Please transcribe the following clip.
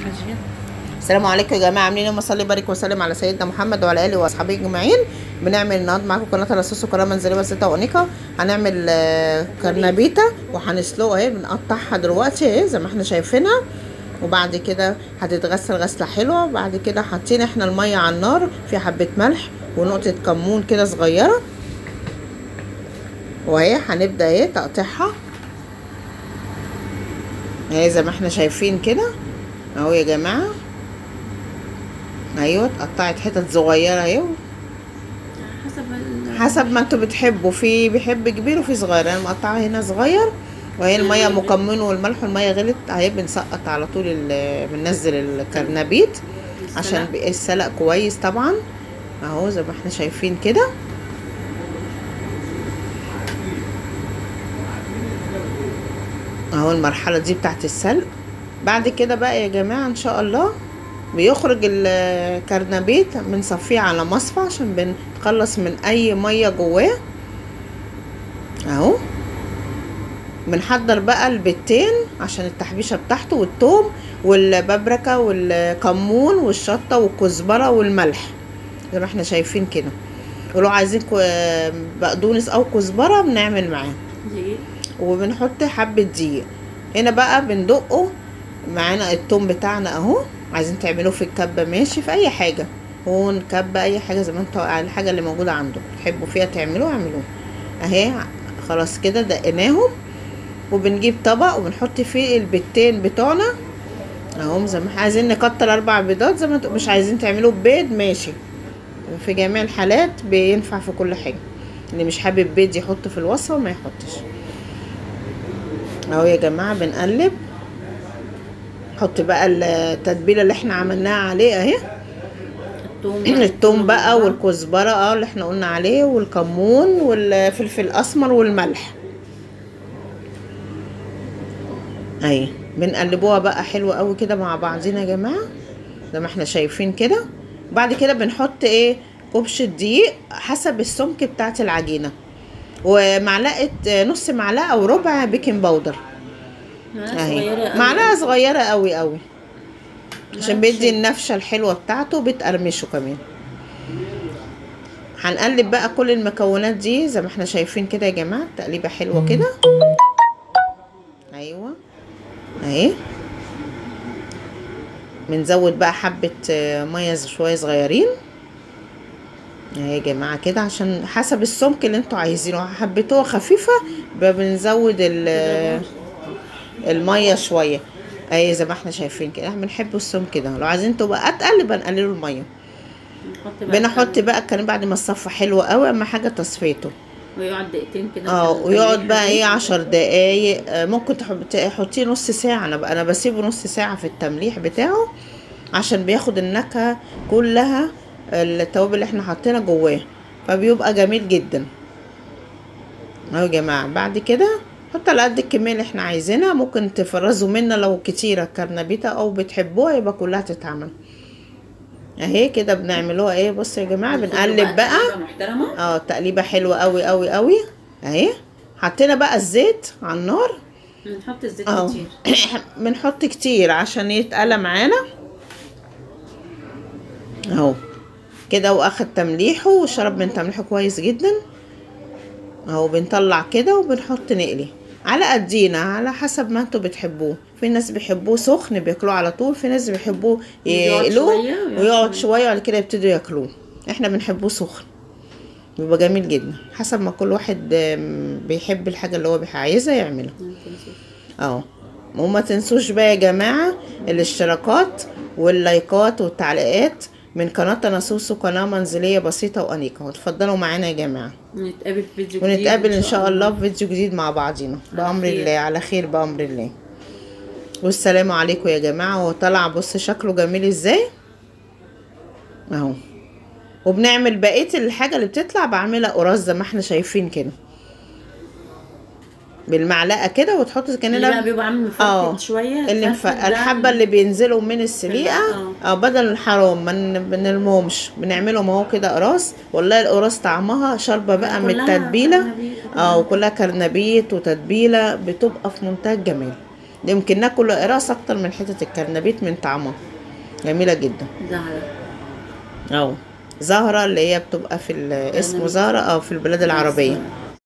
حاجات السلام عليكم يا جماعه عاملين ايه صلي بارك وسلم على سيدنا محمد وعلى اله واصحابه اجمعين بنعمل النهارده معاكم قناه الرصاص وقناه منزليه بسيطه وانيقه هنعمل آه، كرنبيتا وهنسلقها اهي بنقطعها دلوقتي اهي زي ما احنا شايفينها وبعد كده هتتغسل غسله حلوه وبعد كده حاطين احنا الميه على النار في حبه ملح ونقطه كمون كده صغيره وهي هنبدا ايه تقطيعها اهي زي ما احنا شايفين كده اهو يا جماعه ايوه اتقطعت حتت صغيره اهي حسب ال- حسب ما انتوا بتحبوا في بيحب كبير وفي صغير انا مقطعه هنا صغير وهي الميه مكمن والملح والميه غلت اهي بنسقط على طول ال- بننزل الكرنبيت عشان السلق. بقى السلق كويس طبعا اهو زي ما احنا شايفين كده اهو المرحله دي بتاعت السلق بعد كده بقى يا جماعه ان شاء الله بيخرج الكرنبيت بنصفيه على مصفى عشان بنتخلص من اي ميه جواه اهو بنحضر بقى البتين عشان التحبيشه بتاعته والثوم والبابريكا والكمون والشطه والكزبره والملح زي ما احنا شايفين كده ولو عايزين كو- بقدونس او كزبره بنعمل معاه دقيق وبنحط حبة دقيق هنا بقى بندقه معانا التوم بتاعنا اهو عايزين تعملوه في الكبة ماشي في اي حاجة هون كبة اي حاجة زي ما انتوا الحاجة اللي موجودة عندكم تحبوا فيها تعملوه اعملوه اهي خلاص كده دقناهم وبنجيب طبق وبنحط فيه البيضتين بتوعنا اهو زي ما احنا عايزين نكتر اربع بيضات زي ما انتوا مش عايزين تعملوه ببيض ماشي في جميع الحالات بينفع في كل حاجة اللي مش حابب بيض يحط في الوصفة وما يحطش اهو يا جماعه بنقلب نحط بقى التتبيله اللي احنا عملناها عليه اهي الثوم التوم بقى والكزبره اه اللي احنا قلنا عليه والكمون والفلفل الاسمر والملح اهي بنقلبوها بقى حلوه قوي كده مع بعضينا يا جماعه زي ما احنا شايفين كده بعد كده بنحط ايه كبشه دقيق حسب السمك بتاعت العجينه ومعلقه نص معلقه او ربع بيكنج باودر معلقه اهي صغيره أوي. معلقه صغيره قوي قوي عشان معلقة بيدي شاي. النفشه الحلوه بتاعته بتقرمشه كمان هنقلب بقى كل المكونات دي زي ما احنا شايفين كده يا جماعه تقليبه حلوه كده ايوه اهي بنزود بقى حبه آه، ميه شويه صغيرين اهي يا جماعه كده عشان حسب السمك اللي انتوا عايزينه حبيتوها خفيفه بقى بنزود ال الميه شويه اهي زي ما احنا شايفين كده احنا بنحب السم كده لو عايزين تبقى اتقل يبقى نقللوا الميه بنحط بقى بنحط بقى الكلام بعد ما الصفه حلوه قوي اهم حاجه تصفيته ويقعد دقيقتين كده اه في ويقعد بقى التمليح ايه عشر دقايق آه، ممكن تحب- تحطيه نص ساعه انا بقى انا بسيبه نص ساعه في التمليح بتاعه عشان بياخد النكهه كلها التوابل اللي احنا حاطينها جواه فبيبقى جميل جدا اهو يا جماعه بعد كده حط على قد الكميه اللي احنا عايزينها ممكن تفرزوا منا لو كتيره كرنبيتا او بتحبوها يبقى كلها تتعمل اهي كده بنعملوها ايه بصوا يا جماعه بنقلب بقى تقليبة محترمه اه تقليبه حلوه قوي قوي قوي اهي حطينا بقى الزيت على النار بنحط الزيت اه كتير بنحط كتير عشان يتقلى معانا اهو كده واخد تمليحه وشرب من تمليحه كويس جدا اهو بنطلع كده وبنحط نقلي على قدينا على حسب ما انتوا بتحبوه في ناس بيحبوه سخن بياكلوه على طول في ناس بيحبوه يقعد يقلوه شوية ويقعد ويقعد شوية. شويه وبعد كده يبتدوا ياكلوه احنا بنحبوه سخن بيبقى جميل جدا حسب ما كل واحد آم، بيحب الحاجه اللي هو بيح- عايزها يعملها ما تنسوش. اه وما تنسوش بقى يا جماعة الاشتراكات واللايكات والتعليقات من قناة أنا سوسو قناة منزلية بسيطة وأنيقة وتفضلوا معانا يا جماعة ونتقابل في فيديو جديد ونتقابل إن شاء الله في فيديو جديد مع بعضينا بأمر خير. الله على خير بأمر الله والسلام عليكم يا جماعة هو طلع بص شكله جميل ازاي اهو وبنعمل بقية الحاجة اللي بتطلع بعملها قراص زي ما احنا شايفين كده بالمعلقة كده وتحط اللي كأننا بقى بيبقى عامل اه مفرفت شويه اللي مف... الفرفت ده الحبة اللي بينزلوا من السليقة اه. اه بدل الحرام ما ن- بنرموهمش بنعملهم اهو كده قراص والله القراص طعمها شاربة بقى من كلها التتبيلة كرنبيط اه وكلها كرنبيت وتتبيلة بتبقى في منتهى الجمال يمكن ناكل القراص اكتر من حتة الكرنبيت من طعمها جميلة جدا زهرة اه زهرة اللي هي بتبقى في ال- اسمه زهرة اه في البلاد العربية زهرة.